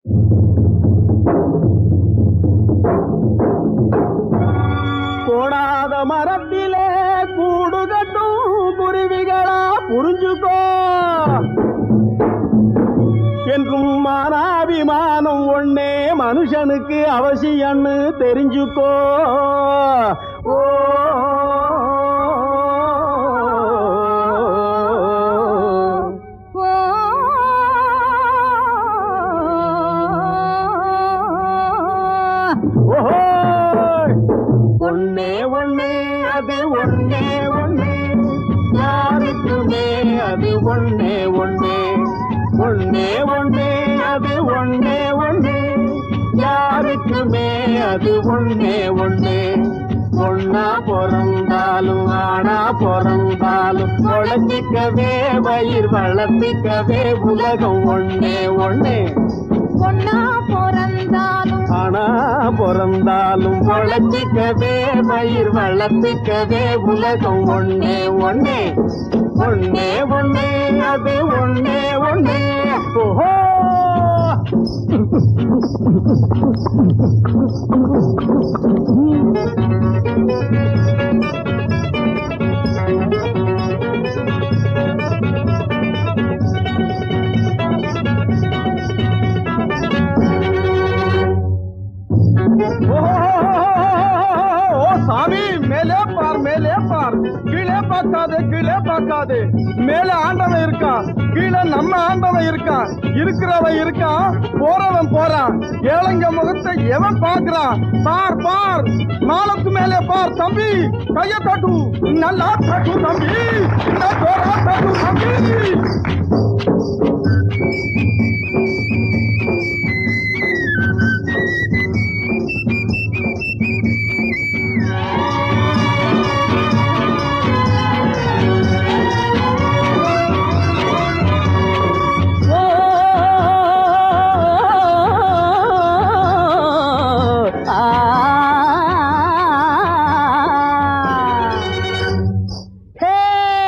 போடாத மரத்திலே கூடு கட்டும் குருவிகளா புரிஞ்சுக்கோ என்றும் மானாபிமானம் ஒண்ணே மனுஷனுக்கு அவசியம்னு தெரிஞ்சுக்கோ ஓ ஓஹோய்! ஒண்ணே ஒண்ணே அது ஒண்ணே ஒண்ணே யாருக்குமே அது ஒண்ணே ஒண்ணே ஒண்ணே ஒண்ணே அது ஒண்ணே ஒண்ணே யாருக்குமே அது ஒண்ணே ஒண்ணே ஒன்னா பிறந்தாலும் ஆனா பிறந்தாலும் உழைச்சிக்கவே வயிர் வளர்த்திக்கவே உலகம் ஒண்ணே ஒண்ணே பொண்ணா பிறந்தாலும் ஆனா பிறந்தாலும் உழைச்சிக்கவே பயிர் வளர்த்துக்கவே உலகம் ஒண்ணே ஒண்ணே ஒண்ணே ஒண்ணே அது ஒண்ணே ஒண்ணே ஓஹோ ஓ சாமி மேலே பார் மேலே பார் கீழே பார்க்காதே கீழே பார்க்காதே மேலே ஆண்டவன் இருக்கான் கீழே நம்ம ஆண்டவன் இருக்கான் இருக்கிறவன் இருக்கான் போறவன் போறான் ஏழைங்க முகத்தை எவன் பார்க்கறான் பார் பார் மாலத்து மேலே பார் தம்பி கைய தட்டு நல்லா தட்டு தம்பி இந்த ஜோரா தட்டு தம்பி ஓ ஆ ஹே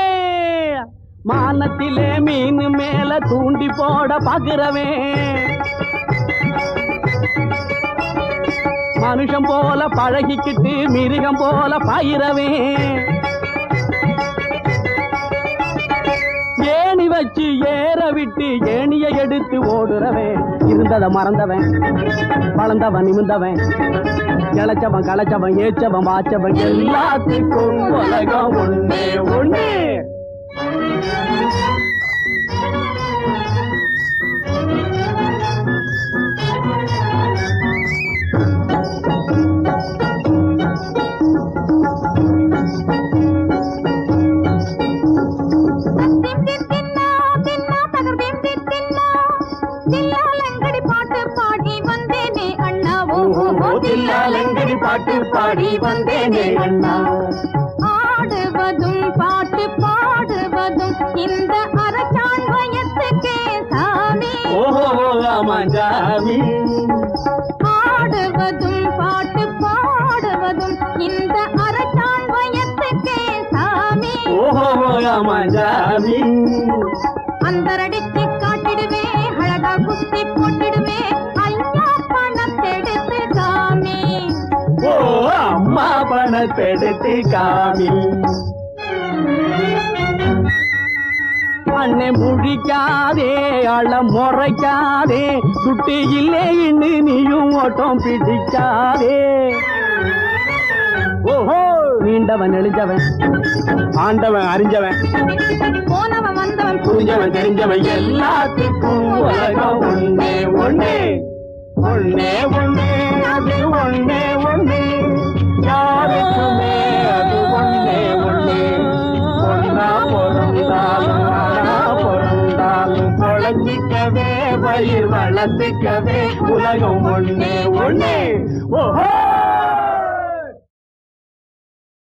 மானத்திலே மீன் மேல தூண்டி போட பாக்குறவே மனுஷன் போல பழகிக்கிட்டு மிருகம் போல பாயிரவே ஏணி வச்சு ஏற விட்டு ஏணிய எடுத்து ஓடுறவன் இருந்தத மறந்தவன் வளர்ந்தவன் நிமிந்தவன் கிளச்சவன் களைச்சவன் ஏச்சவன் வாச்சவன் எல்லாத்துக்கும் உலகம் ஒண்ணே ஒண்ணே தின்னா தின்னா தகர் திந்தி தின்னா தில்லாலங்கடி பாட்டு பாடி வந்தேனே அண்ணா ஓ ஓ, ஓ தில்லாலங்கடி பாட்டு பாடி வந்தேனே அண்ணா ஆடுவதும் பாட்டு பாடுவதும் இந்த அரசான் வயத்துக்கே சாமி ஓஹோ ராமஜாமி ஆடுவதும் பாட்டு பாடுவதும் இந்த அரசான் வயத்துக்கே சாமி ஓஹோ ராமஜாமி அந்தரடிச்சு காட்டிடுவே அழகா குஸ்தி போட்டிடுவே ஐயா பணத்தெடுத்து சாமி ஓ அம்மா பணத்தெடுத்து காமி அண்ணே முழிக்காதே அழ முறைக்காதே சுட்டி இல்லை இன்னு நீயும் ஓட்டம் பிடிக்காதே ஓஹோ நீண்டவன் எழுஞ்சவன் ஆண்டவன் அறிஞ்சவன் போனவன் வந்தவன் புரிஞ்சவன் தெரிஞ்சவன் எல்லாத்துக்கும் உலகம் ஒண்ணே ஒண்ணே ஒண்ணே ஒண்ணே அது ஒண்ணே ஒண்ணே யாருக்குமே அது ஒண்ணே ஒண்ணே ஒன்னா பிறந்தாலும் ஆனா பிறந்தாலும் பொழைச்சிக்கவே பயிர் வளர்த்துக்கவே உலகம் ஒண்ணே ஒண்ணே ஓஹோ